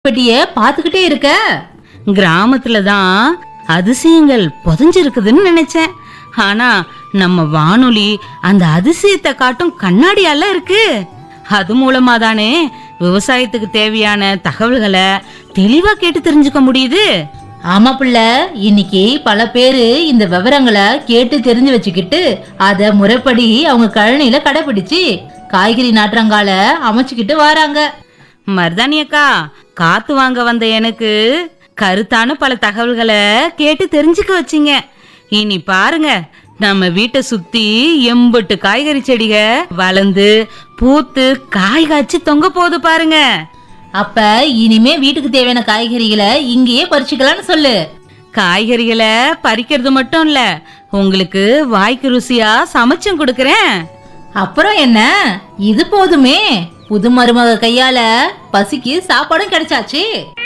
பெட்டிய பாத்துக்கிட்டே இருக்க கிராமத்துல தான் அதிசயங்கள் புதைஞ்சிருக்குதுன்னு நினைச்சேன் ஆனா நம்ம வானொலி அந்த அதிசயத்தை காட்டும் கண்ணாடியால இருக்கு அது மூலமா தானே விவசாயத்துக்கு தேவையான தகவல்களை தெளிவா கேட்டு தெரிஞ்சுக்க முடியுது ஆமா புள்ள இன்னைக்கு பல பேரு இந்த விவரங்களை கேட்டு தெரிஞ்சு வச்சுக்கிட்டு அத முறைப்படி அவங்க கழனியில கடைபிடிச்சு காய்கறி நாற்றங்கால அமைச்சுக்கிட்டு வராங்க மருதாணி அக்கா காத்து வாங்க வந்த எனக்கு கருத்தான பல தகவல்களை கேட்டு தெரிஞ்சுக்க வச்சிங்க இனி பாருங்க நம்ம வீட்டை சுத்தி எம்பட்டு காய்கறி செடிக வளர்ந்து பூத்து காய் காய்ச்சி தொங்க போகுது பாருங்க அப்ப இனிமே வீட்டுக்கு தேவையான காய்கறிகளை இங்கேயே பறிச்சுக்கலாம்னு சொல்லு காய்கறிகளை பறிக்கிறது மட்டும் இல்ல உங்களுக்கு வாய்க்கு ருசியா சமைச்சும் கொடுக்கறேன் அப்புறம் என்ன இது போதுமே புது மருமக கையால பசிக்கு சாப்பாடும் கிடைச்சாச்சு